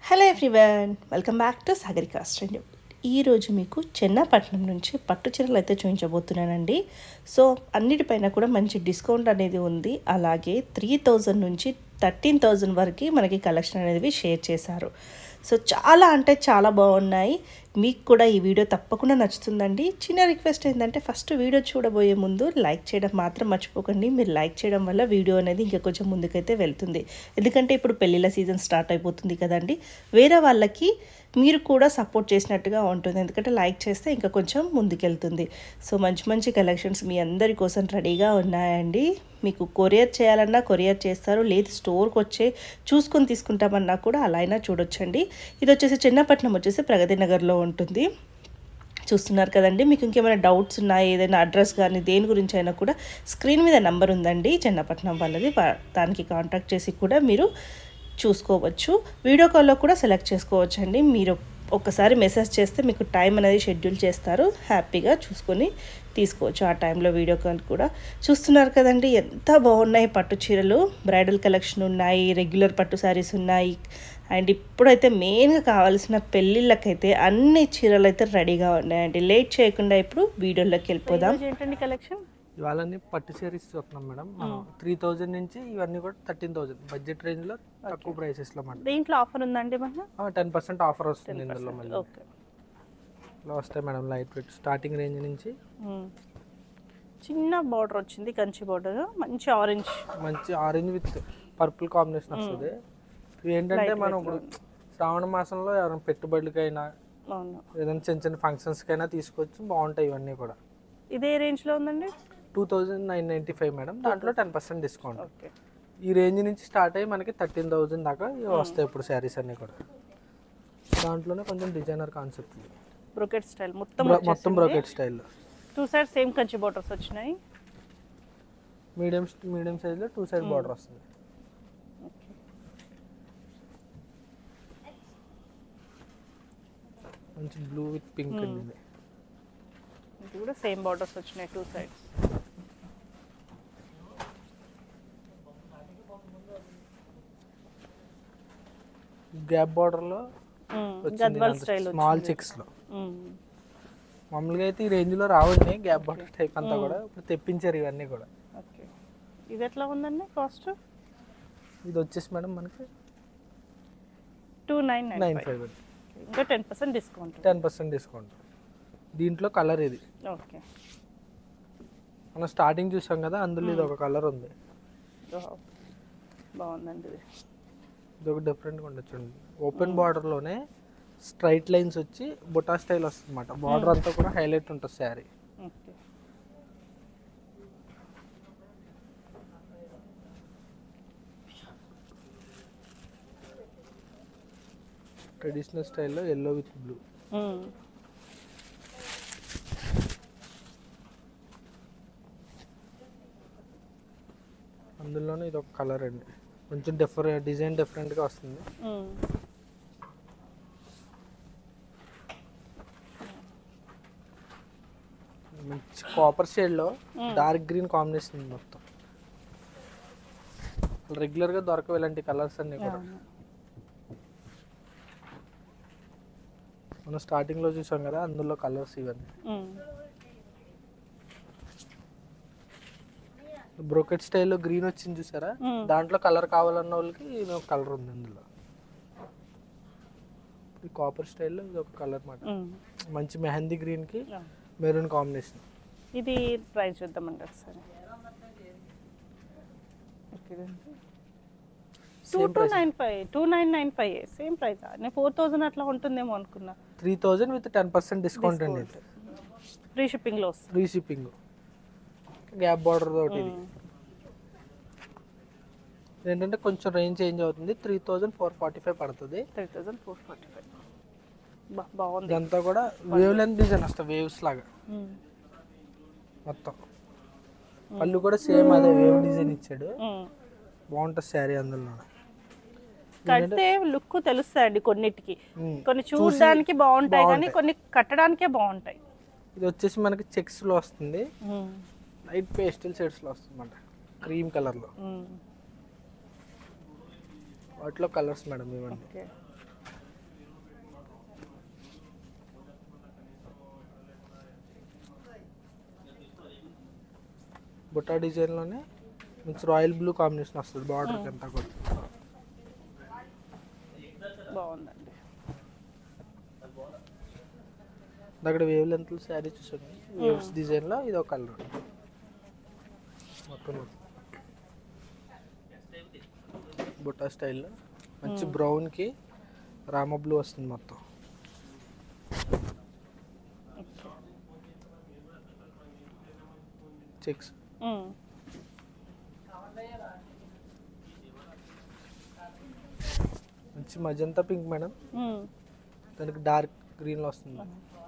Hello everyone welcome back to Sagarika స్ట్రెండ్ ఈరోజు మీకు చెన్నపట్నం నుంచి పట్టు చీరలు అయితే చూపించబోతున్నానండి సో అన్నిటిపైన కూడా మంచి డిస్కౌంట్ అనేది ఉంది అలాగే త్రీ థౌజండ్ నుంచి థర్టీన్ థౌజండ్ వరకు మనకి కలెక్షన్ అనేది షేర్ చేశారు సో చాలా అంటే చాలా బాగున్నాయి మీకు కూడా ఈ వీడియో తప్పకుండా నచ్చుతుందండి చిన్న రిక్వెస్ట్ ఏంటంటే ఫస్ట్ వీడియో చూడబోయే ముందు లైక్ చేయడం మాత్రం మర్చిపోకండి మీరు లైక్ చేయడం వల్ల వీడియో అనేది ఇంకా కొంచెం ముందుకైతే వెళ్తుంది ఎందుకంటే ఇప్పుడు పెళ్ళిళ్ళ సీజన్ స్టార్ట్ అయిపోతుంది కదండి వేరే వాళ్ళకి మీరు కూడా సపోర్ట్ చేసినట్టుగా ఉంటుంది ఎందుకంటే లైక్ చేస్తే ఇంకా కొంచెం ముందుకెళ్తుంది సో మంచి మంచి కలెక్షన్స్ మీ అందరి కోసం రెడీగా ఉన్నాయండి మీకు కొరియర్ చేయాలన్నా కొరియర్ చేస్తారు లేదు స్టోర్కి వచ్చే చూసుకొని తీసుకుంటామన్నా కూడా అలా అయినా చూడొచ్చండి ఇది వచ్చేసి చిన్నపట్నం వచ్చేసి ప్రగతి నగర్లో ఉంటుంది చూస్తున్నారు కదండి మీకు ఇంకేమైనా డౌట్స్ ఉన్నాయి ఏదైనా అడ్రస్ కానీ దేని గురించి అయినా కూడా స్క్రీన్ మీద నెంబర్ ఉందండి చెన్నపట్నం వాళ్ళది వా- దానికి కాంటాక్ట్ చేసి కూడా మీరు చూసుకోవచ్చు వీడియో కాల్లో కూడా సెలెక్ట్ చేసుకోవచ్చు అండి మీరు ఒక్కసారి మెసేజ్ చేస్తే మీకు టైం అనేది షెడ్యూల్ చేస్తారు హ్యాపీగా చూసుకొని తీసుకోవచ్చు ఆ టైంలో వీడియో కాల్ కూడా చూస్తున్నారు కదండి ఎంత బాగున్నాయి పట్టు చీరలు బ్రైడల్ కలెక్షన్ ఉన్నాయి రెగ్యులర్ పట్టు శారీస్ ఉన్నాయి అండ్ ఇప్పుడైతే మెయిన్గా కావాల్సిన పెళ్ళిళ్ళకైతే అన్ని చీరలు అయితే రెడీగా ఉన్నాయండి లేట్ చేయకుండా ఇప్పుడు వీడియోలోకి వెళ్ళిపోదాం ఏంటండి కలెక్షన్ ఇవాళని పట్టు సారీస్ చూస్తున్నాం మేడం త్రీ థౌజండ్ నుంచి ఇవన్నీ కూడా థర్టీన్ థౌజండ్ బడ్జెట్ రేంజ్ లో తక్కువ ప్రైసెస్ లో మాట దీంట్లో ఆఫర్ ఉందండి మన టెన్ పర్సెంట్ ఆఫర్ వస్తుంది ఇందులో మళ్ళీ ఓకే ఇలా వస్తాయి madam light weight starting range నుంచి చిన్న బార్డర్ వచ్చింది కంచి బార్డర్ మంచి ఆరెంజ్ మంచి ఆరెంజ్ విత్ పర్పుల్ కాంబినేషన్ వస్తుంది ఇవి ఏంటంటే మనం ఇప్పుడు శ్రావణ మాసంలో ఎవరైనా పెట్టుబడులకైనా అవును ఏదైనా చిన్న చిన్న ఫంక్షన్స్కైనా తీసుకోవచ్చు బాగుంటాయి ఇవన్నీ కూడా ఇదే రేంజ్లో ఉందండి two thousand nine ninety five madam దాంట్లో టెన్ పర్సెంట్ డిస్కౌంట్ ఓకే ఈ రేంజ్ నుంచి స్టార్ట్ అయ్యి మనకి థర్టీన్ థౌజండ్ దాకా ఇవి వస్తాయి ఇప్పుడు శారీస్ అన్నీ కూడా దాంట్లోనే కొంచెం డిజైనర్ కాన్సెప్ట్ బ్రొకెట్ స్టైల్ మొత్తం మొత్తం బ్రోకెట్ స్టైల్లో two side same Kanchi borders వచ్చినాయి మీడియం మీడియం సైజ్లో టూ సైడ్ బార్డర్ వస్తుంది మంచి బ్లూ విత్ పింక్ అండి ఇది కూడా సేమ్ బార్డర్స్ వచ్చినాయి టూ సైడ్స్ గ్యాప్ బార్డర్లో గద్వాల్ స్టైల్ స్మాల్ చెక్స్లో మామూలుగా అయితే ఈ రేంజ్లో రావండి గ్యాప్ బార్డర్ టైప్ అంతా కూడా ఇప్పుడు తెప్పించారు ఇవన్నీ కూడా ఓకే ఇది ఎట్లా ఉందండి కాస్ట్ ఇది వచ్చేసి మేడం మనకి two nine nine nine five ఇంకా ten percent discount ten percent discount దీంట్లో కలర్ ఇది ఓకే మనం స్టార్టింగ్ చూసాం కదా అందులో ఇది ఒక కలర్ ఉంది బాగుందండి ఇది ఇది ఒక డిఫరెంట్గా ఉండొచ్చు ఓపెన్ బార్డర్లోనే స్ట్రైట్ లైన్స్ వచ్చి బుటా స్టైల్ వస్తుంది అనమాట బార్డర్ అంతా కూడా హైలైట్ ఉంటుంది శారీ ఓకే ట్రెడిషనల్ స్టైల్లో ఎల్లో విత్ బ్లూ అందులోనే ఇది ఒక కలర్ అండి కొంచెం డిఫరెంట్ డిజైన్ డిఫరెంట్గా వస్తుంది మంచి కాపర్ షేడ్లో డార్క్ గ్రీన్ కాంబినేషన్ ఉంది మొత్తం రెగ్యులర్గా దొరకవు ఇలాంటి కలర్స్ అన్నీ కూడా మనం స్టార్టింగ్లో చూసాం కదా అందులో కలర్స్ ఇవన్నీ బ్రోకెట్ స్టైల్లో గ్రీన్ వచ్చింది చూసారా దాంట్లో కలర్ కావాలన్న వాళ్ళకి ఇది ఒక కలర్ ఉంది అందులో ఈ కాపర్ స్టైల్లో ఇది ఒక కలర్ మాట మంచి మెహందీ గ్రీన్కి మెరూన్ కాంబినేషన్ ఇది ప్రైస్ చూద్దామండి ఒకసారి two two nine five two nine nine five same price నేను ఫోర్ థౌజండ్ అట్లా ఉంటుందేమో అనుకున్నా three thousand with ten percent discount అండి ఇది ఫ్రీ షిప్పింగ్లో వస్తుంది ఫ్రీ షిప్పింగ్ గ్యాప్ బార్డర్ తోటి ఇది ఏంటంటే కొంచెం రేంజ్ చేంజ్ అవుతుంది three thousand four forty five పడుతుంది three thousand four forty five బా బాగుంది ఇదంతా కూడా వేవ్ లెంత్ డిజైన్ వస్తుంది వేవ్స్ లాగా మ్మ్. మొత్తం పళ్ళు కూడా సేమ్ అదే వేవ్ డిజైన్ ఇచ్చాడు మ్మ్. బాగుంటుంది శారీ అందులో కడితే లుక్ తెలుస్తాయండి కొన్నిటికి కొన్ని చూడడానికి బాగుంటాయి కానీ కొన్ని కట్టడానికే బాగుంటాయి ఇది వచ్చేసి మనకి చెక్స్ లో వస్తుంది లైట్ పేస్టల్ షేడ్స్ లో వస్తుంది అనమాట క్రీమ్ కలర్ లో మ్మ్. వాటిలో కలర్స్ మేడం ఇవన్నీ ఓకే బుట్టా డిజైన్లోనే మంచి రాయల్ బ్లూ కాంబినేషన్ వస్తుంది బార్డర్కి అంతా కూడా బాగుందండి అక్కడ వేవ్ లెంత్ శారీ చూసండి వేవ్స్ డిజైన్లో ఇది ఒక కలర్ మొత్తం బుట్టా స్టైల్లో మంచి బ్రౌన్కి రామ బ్లూ వస్తుంది మొత్తం ఓకే చెక్స్ ఉమ్. మంచి మజంతా పింక్ మేడం ఉమ్. దానికి డార్క్ గ్రీన్లో వస్తుంది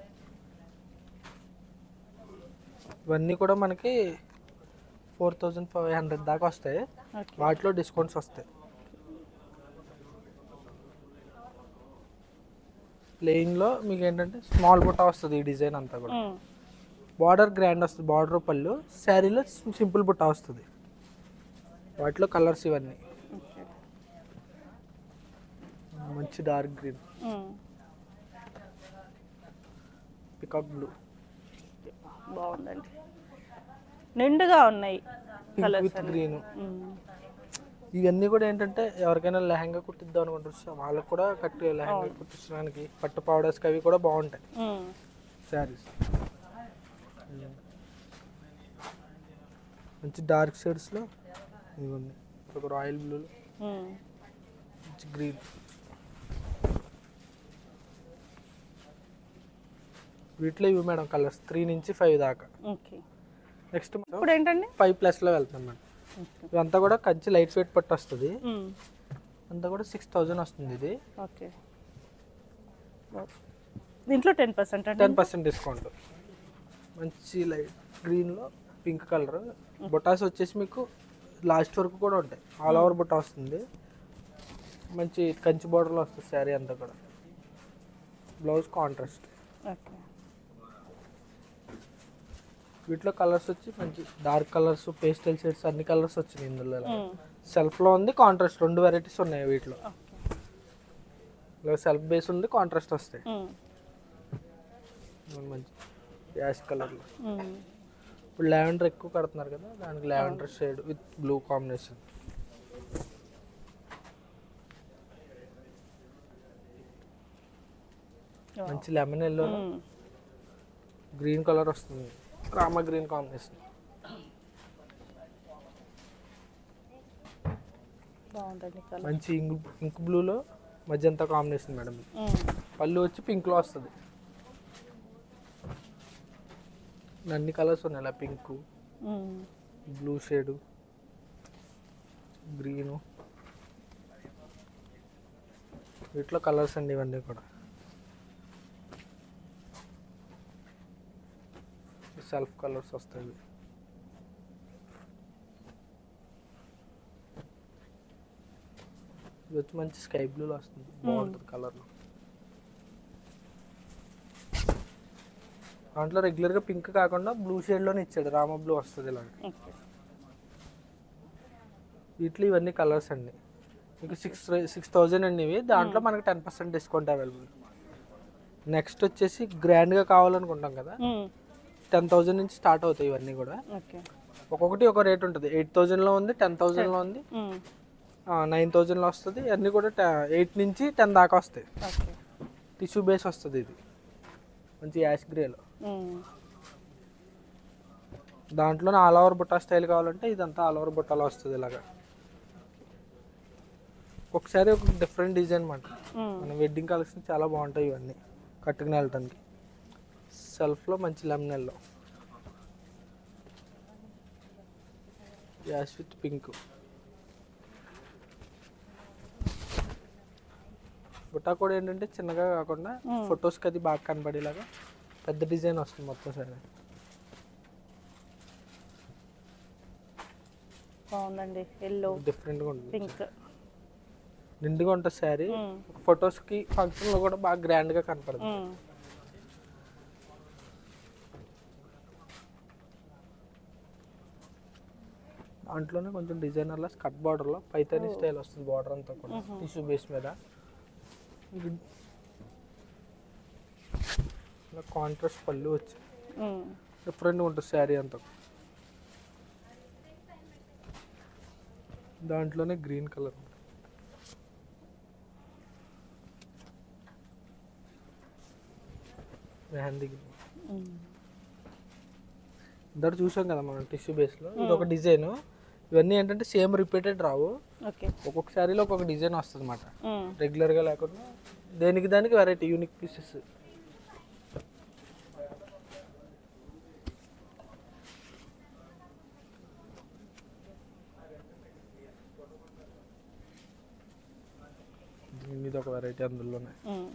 ఇవన్నీ కూడా మనకి ఫోర్ థౌజండ్ ఫైవ్ హండ్రెడ్ దాకా వస్తాయి ఓకే వాటిలో డిస్కౌంట్స్ వస్తాయి ప్లెయిన్లో మీకు ఏంటంటే స్మాల్ బుట్ట వస్తుంది ఈ డిజైన్ అంతా కూడా ఉమ్. బార్డర్ గ్రాండ్ వస్తుంది బార్డర్ పళ్ళు శారీలో సింపుల్ బుట్ట వస్తుంది వాటిలో కలర్స్ ఇవన్నీ ఓకే మంచి డార్క్ గ్రీన్ ఉమ్. పికాక్ బ్లూ బాగుందండి నిండుగా ఉన్నాయి పింక్ కలర్స్ విత్ అన్ని గ్రీన్ ఉమ్. ఇవన్నీ కూడా ఏంటంటే ఎవరికైనా లెహంగా కుట్టిద్దాం అనుకుంటారు సో వాళ్ళకి కూడా కట్టి లెహంగా కుట్టించడానికి పట్టు పౌడర్స్కి అవి కూడా బాగుంటాయి ఉమ్. శారీస్ మంచి డార్క్ షేడ్స్లో ఇవన్నీ ఒక రాయల్ బ్లూలో ఉమ్. మంచి గ్రీన్ వీటిలో ఇవి మేడం కలర్స్ త్రీ నుంచి ఫైవ్ దాకా ఓకే నెక్స్ట్ ఇప్పుడు ఏంటండి ఫైవ్ ప్లస్లో వెళ్తాం మేడం ఇదంతా కూడా కంచి లైట్ వెయిట్ పట్టు వస్తుంది ఉమ్. అంతా కూడా సిక్స్ థౌజండ్ వస్తుంది ఇది ఓకే దీంట్లో టెన్ పర్సెంట్ అండి టెన్ పర్సెంట్ డిస్కౌంట్ మంచి లైట్ గ్రీన్లో పింక్ కలర్ బొటాస్ వచ్చేసి మీకు లాస్ట్ వరకు కూడా ఉంటాయి ఆల్ ఓవర్ బుట్ట వస్తుంది మంచి కంచి బార్డర్లో వస్తుంది శారీ అంతా కూడా బ్లౌజ్ కాంట్రాస్ట్ ఓకే వీటిలో కలర్స్ వచ్చి మంచి డార్క్ కలర్స్ పేస్టల్ షేడ్స్ అన్ని కలర్స్ వచ్చినాయి ఇందులో ఉమ్. సెల్ఫ్లో ఉంది కాంట్రాస్ట్ రెండు వెరైటీస్ ఉన్నాయి వీటిలో ఓకే సెల్ఫ్ బేస్ ఉంది కాంట్రాస్ట్ వస్తాయి ఉమ్. మంచి యాష్ కలర్లో ఉమ్. ఇప్పుడు లావెండర్ ఎక్కువ కడుతున్నారు కదా దానికి lavender shade with blue combination మంచి లెమన్ ఎల్లో ఉమ్. గ్రీన్ కలర్ వస్తుంది రామ గ్రీన్ కాంబినేషన్ బాగుందండి కలర్ మంచి ఇంక్ ఇంక్ బ్లూలో మధ్యంతా కాంబినేషన్ మేడం ఇది. ఉమ్. పళ్ళు వచ్చి పింక్లో వస్తుంది అన్ని కలర్స్ ఉన్నాయి ఇలా పింక్ ఉమ్. బ్లూ షేడు గ్రీను వీటిలో కలర్స్ అండి ఇవన్నీ కూడా సెల్ఫ్ కలర్స్ వస్తాయి ఇది వచ్చి మంచి స్కై బ్లూలో వస్తుంది బాగుంటుంది కలర్లో దాంట్లో రెగ్యులర్గా పింక్ కాకుండా బ్లూ షేడ్లోనే ఇచ్చాడు రామ బ్లూ వస్తుంది ఇలాగ ఓకే వీటిలో ఇవన్నీ కలర్స్ అండి మీకు సిక్స్ సిక్స్ థౌజండ్ అండి ఇవి దాంట్లో మనకి ten percent discount available next వచ్చేసి గ్రాండ్గా కావాలనుకుంటాం కదా ఉమ్. టెన్ థౌజండ్ నుంచి స్టార్ట్ అవుతాయి ఇవన్నీ కూడా ఓకే ఒక్కొక్కటి ఒక రేట్ ఉంటుంది ఎయిట్ థౌజండ్లో ఉంది టెన్ థౌజండ్లో ఉంది ఉమ్. నైన్ థౌజండ్లో వస్తుంది అన్నీ కూడా ఎయిట్ నుంచి టెన్ దాకా వస్తాయి ఓకే టిష్యూ బేస్ వస్తుంది ఇది మంచి యాష్ గ్రేలో ఉమ్. దాంట్లోనే ఆల్ ఓవర్ బుట్టా స్టైల్ కావాలంటే ఇదంతా ఆల్ ఓవర్ బుట్టాలో వస్తుంది ఇలాగా ఒకసారి ఒక డిఫరెంట్ డిజైన్ అనమాట ఉమ్. మన వెడ్డింగ్ కలెక్షన్ చాలా బాగుంటాయి ఇవన్నీ కట్టుకుని వెళ్ళటానికి సెల్ఫ్లో మంచి లెమనెల్లో యాష్ విత్ పింక్ బుట్టా కూడా ఏంటంటే చిన్నగా కాకుండా Hmm. ఫొటోస్కి అది బాగా కనపడేలాగా పెద్ద డిజైన్ వస్తుంది మొత్తం సరే బాగుందండి ఎల్లో డిఫరెంట్గా ఉంటుంది పింక్ నిండుగా ఉంటుంది శారీ ఉమ్. ఫొటోస్కి ఫంక్షన్లో కూడా బాగా గ్రాండ్గా కనపడుతుంది ఉమ్. దాంట్లోనే కొంచెం డిజైనర్లో స్కట్ బార్డర్లో పైతాని స్టైల్ వస్తుంది బార్డర్ అంతా కూడా టిష్యూ బేస్ మీద ఇది కాంట్రాస్ట్ పళ్ళు వచ్చి ఉమ్. డిఫరెంట్గా ఉంటుంది శారీ అంతా దాంట్లోనే గ్రీన్ కలర్ మెహందీ గ్రీన్ ఇందాక చూసాం కదా మనం టిష్యూ బేస్లో ఇది ఒక డిజైన్ ఇవన్నీ ఏంటంటే సేమ్ రిపీటెడ్ రావు ఓకే ఒక్కొక్క శారీలో ఒక్కొక్క డిజైన్ వస్తుంది అనమాట రెగ్యులర్గా లేకుండా దేనికి దానికి వెరైటీ యూనిక్ పీసెస్ ఇది ఒక వెరైటీ అందులోనే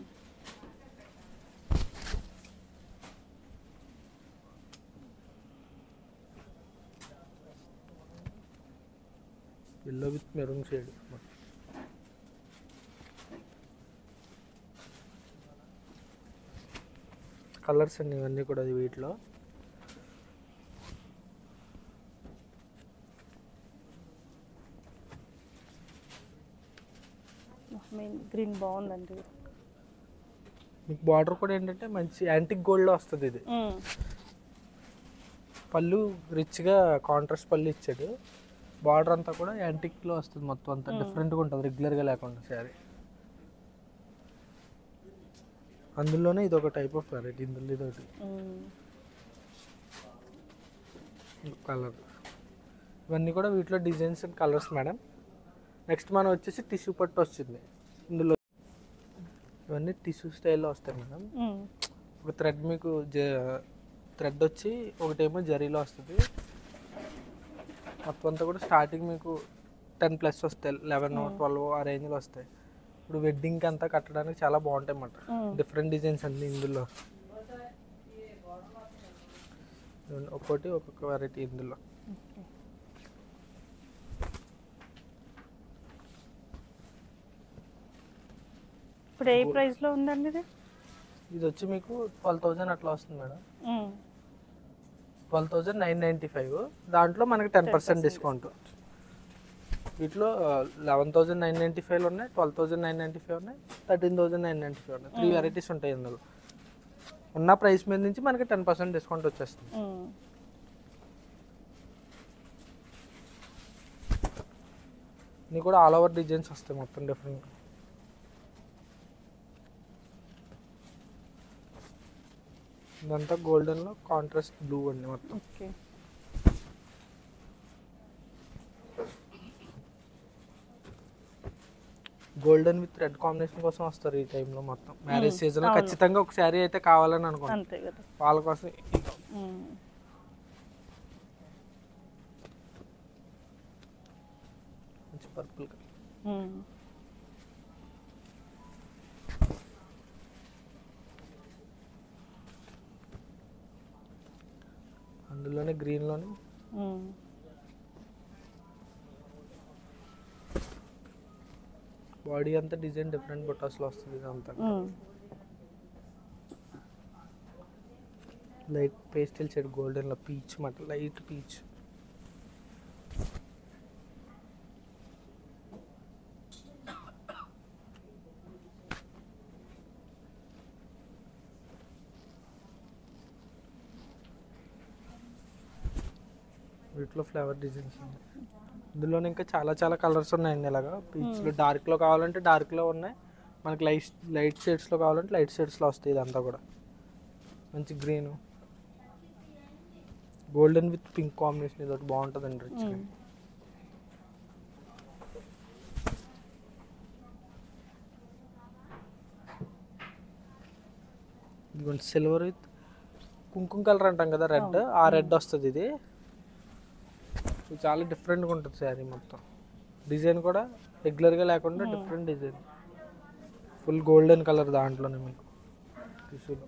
yellow with maroon shade colours అండి ఇవన్నీ కూడా ఇది వీటిలో మెయిన్ గ్రీన్ బాగుందండి మీకు బార్డర్ కూడా ఏంటంటే మంచి యాంటిక్ గోల్డ్లో వస్తుంది ఇది పళ్ళు రిచ్గా కాంట్రాస్ట్ పళ్ళు ఇచ్చాడు బార్డర్ అంతా కూడా యాంటిక్లో వస్తుంది మొత్తం అంతా డిఫరెంట్గా ఉంటుంది రెగ్యులర్గా లేకుండా శారీ అందులోనే ఇది ఒక టైప్ ఆఫ్ వెరైటీ ఇందులో ఇది ఒకటి కలర్ ఇవన్నీ కూడా వీటిలో designs and colours madam next మనం వచ్చేసి టిష్యూ పట్టు వచ్చింది ఇందులో ఇవన్నీ టిష్యూ స్టైల్లో వస్తాయి మేడం ఒక థ్రెడ్ మీకు థ్రెడ్ వచ్చి ఒకటేమో జరీలో వస్తుంది మొత్తం అంతా కూడా స్టార్టింగ్ మీకు టెన్ ప్లస్ వస్తాయి లెవెన్ ట్వెల్వ్ ఆ రేంజ్లో వస్తాయి ఇప్పుడు వెడ్డింగ్కి అంతా కట్టడానికి చాలా బాగుంటాయి అన్నమాట డిఫరెంట్ డిజైన్స్ అన్ని ఇందులో ఇదిగోండి, ఒక్కొక్కటి ఒక్కొక్క వెరైటీ ఇందులో ఇప్పుడు ఏ ప్రైస్లో ఉందండి ఇది ఇది వచ్చి మీకు ట్వెల్వ్ థౌజండ్ అట్లా వస్తుంది madam twelve thousand nine ninety five దాంట్లో మనకి టెన్ పర్సెంట్ డిస్కౌంట్ వీటిలో eleven thousand nine ninety five ఉన్నాయి twelve thousand nine ninety five ఉన్నాయి thirteen thousand nine ninety five ఉన్నాయి త్రీ వెరైటీస్ ఉంటాయి ఇందులో ఉన్న ప్రైస్ మీద నుంచి మనకి టెన్ పర్సెంట్ డిస్కౌంట్ వచ్చేస్తుంది ఇన్ని కూడా ఆల్ ఓవర్ డిజైన్స్ వస్తాయి మొత్తం డిఫరెంట్ ఇదంతా గోల్డెన్లో కాంట్రాస్ట్ బ్లూ అండి మొత్తం okay golden with red combination కోసం వస్తారు ఈ టైంలో మొత్తం మ్యారేజ్ సీజన్ ఖచ్చితంగా ఒక శారీ అయితే కావాలని అనుకుంటాం అంతే కదా వాళ్ళ కోసం ఉమ్. మంచి పర్పుల్ కలర్ ఉమ్. అందులోనే గ్రీన్లోనే ఉమ్. బాడీ అంతా డిజైన్ డిఫరెంట్ బొటాస్లో వస్తుంది ఇదంతా ఉమ్. లైట్ పేస్టల్ షేడ్ గోల్డెన్లో పీచ్ మాట లైట్ పీచ్ వీటిలో ఫ్లవర్ డిజైన్స్ ఉన్నాయి ఇందులోనే ఇంకా చాలా చాలా కలర్స్ ఉన్నాయండి ఇలాగా పీచ్లో డార్క్లో కావాలంటే డార్క్లో ఉన్నాయి మనకి లైట్ లైట్ షేడ్స్లో కావాలంటే లైట్ షేడ్స్లో వస్తాయి ఇదంతా కూడా మంచి green golden with pink combination ఇది ఒకటి బాగుంటుందండి రిచ్ ఉమ్. ఇదిగోండి సిల్వర్ విత్ కుంకుమ కలర్ అంటాం కదా రెడ్ ఆ రెడ్ వస్తుంది ఇది ఇది చాలా డిఫరెంట్గా ఉంటుంది శారీ మొత్తం డిజైన్ కూడా రెగ్యులర్గా లేకుండా different design full golden colour దాంట్లోనే మీకు టిష్యూలో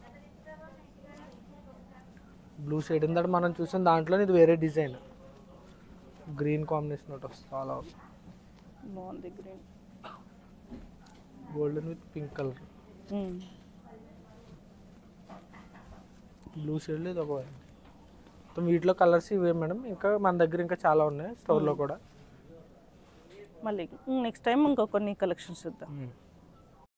బ్లూ షేడ్ ఇందాక మనం చూసిన దాంట్లోనే ఇది వేరే డిజైన్ గ్రీన్ కాంబినేషన్ ఒకటి వస్తుంది ఆల్ ఓవర్ బాగుంది green golden with pink colour ఉమ్. బ్లూ షేడ్లో ఇది ఒక variety. మొత్తం వీటిలో కలర్స్ ఇవే మేడం ఇంకా మన దగ్గర ఇంకా చాలా ఉన్నాయి స్టోర్లో కూడా మళ్ళీ నెక్స్ట్ టైం ఇంకో కొన్ని కలెక్షన్స్ చూద్దాం మ్మ్.